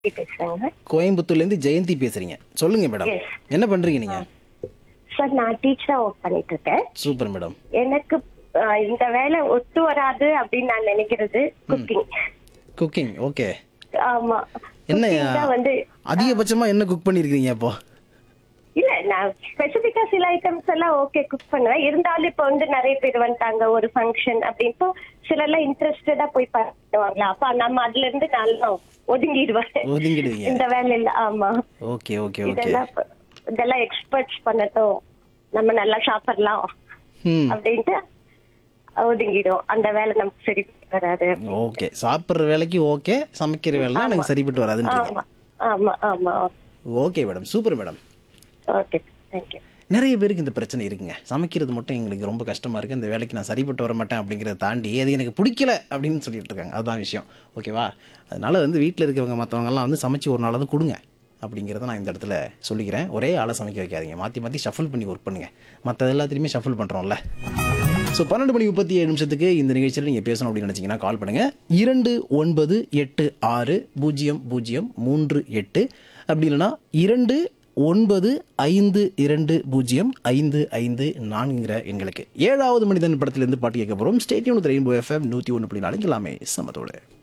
பேசுறேங்க கோயம்புத்தூர்லேருந்து ஜெயந்தி பேசுறீங்க சொல்லுங்க மேடம் Yes. என்ன பண்றீங்க நீங்க சார் நான் டீச்சரா ஒர்க் பண்ணிட்டு இருக்கேன் சூப்பர் மேடம் எனக்கு அஹ், இந்த வேலை ஒத்து வராது அப்படின்னு நான் நினைக்கிறது குக்கிங் குக்கிங் ஓகே ஆமா என்ன Cooking தான் வந்து அதிகபட்சமா என்ன குக் பண்ணிருக்கீங்க அப்போ இல்ல நான் ஸ்பெசிபிக்கா சில ஐட்டம்ஸ் எல்லாம் ஓகே குக் பண்ணுவேன் இருந்தாலும் இப்ப வந்து நிறைய பேர் வந்துட்டாங்க ஒரு ஃபங்க்ஷன் அப்படின்ட்டு சில எல்லாம் இன்ட்ரெஸ்டடா போய் பண்ணுவாங்களா அப்ப நம்ம அதுல இருந்து நல்லா ஒதுங்கிடுவேன் ஒதுங்கிடுவீங்க இந்த வேலை இல்ல ஆமா ஓகே ஓகே ஓகே இதெல்லாம் ப- இதெல்லாம் எக்ஸ்பர்ட்ஸ் பண்ணட்டும் நம்ம நல்லா சாப்பிடலாம் ம் அப்படின்ட்டு ஒதுங்கிடும் அந்த வேலை நமக்கு சரி வராது ஓகே சாப்பிட்ற வேலைக்கு ஓகே சமைக்கிற வேலை எனக்கு சரிப்பட்டு வராதுன்றீங்க ஆமா ஆமா ஆமா okay madam super madam okay thank you நிறைய பேருக்கு இந்த பிரச்சனை இருக்குங்க சமைக்கிறது மட்டும் எங்களுக்கு ரொம்ப கஷ்டமா இருக்கு இந்த வேலைக்கு நான் சரிப்பட்டு வர மாட்டேன் அப்படிங்கிறத தாண்டி அது எனக்கு பிடிக்கல அப்படின்னு சொல்லிட்டு இருக்காங்க அதுதான் விஷயம் ஓகேவா அதனால வந்து வீட்டில் இருக்கிறவங்க மற்றவங்கலாம் வந்து சமைச்சு ஒரு நாளாவது கொடுங்க அப்படிங்கிறத நான் இந்த இடத்துல சொல்லிக்கிறேன் ஒரே ஆளை சமைக்க வைக்காதீங்க மாற்றி மாற்றி ஷஃபிள் பண்ணி ஒர்க் பண்ணுங்க மற்ற எல்லாத்துலேயுமே ஷஃபிள் பண்ணுறோம்ல ஸோ பன்னெண்டு மணி முப்பத்தி ஏழு நிமிஷத்துக்கு இந்த நிகழ்ச்சியில் நீங்கள் பேசணும் அப்படின்னு நினச்சிங்கன்னா கால் பண்ணுங்கள் இரண்டு ஒன்பது எட்டு ஆறு பூஜ்ஜியம் பூஜ்ஜியம் மூன்று எட்டு அப்படி இல்லைன்னா இரண்டு ஒன்பது ஐந்து இரண்டு பூஜ்ஜியம் ஐந்து ஐந்து நான்குங்கிற எண்களுக்கு ஏழாவது மனிதன் படத்திலிருந்து பாட்டு கேட்க போகிறோம் ஸ்டேட்யூன் ரெயின்போ எஃப்எம் நூற்றி ஒன்று புள்ளி நாலு எல்லாமே சமத்தோடு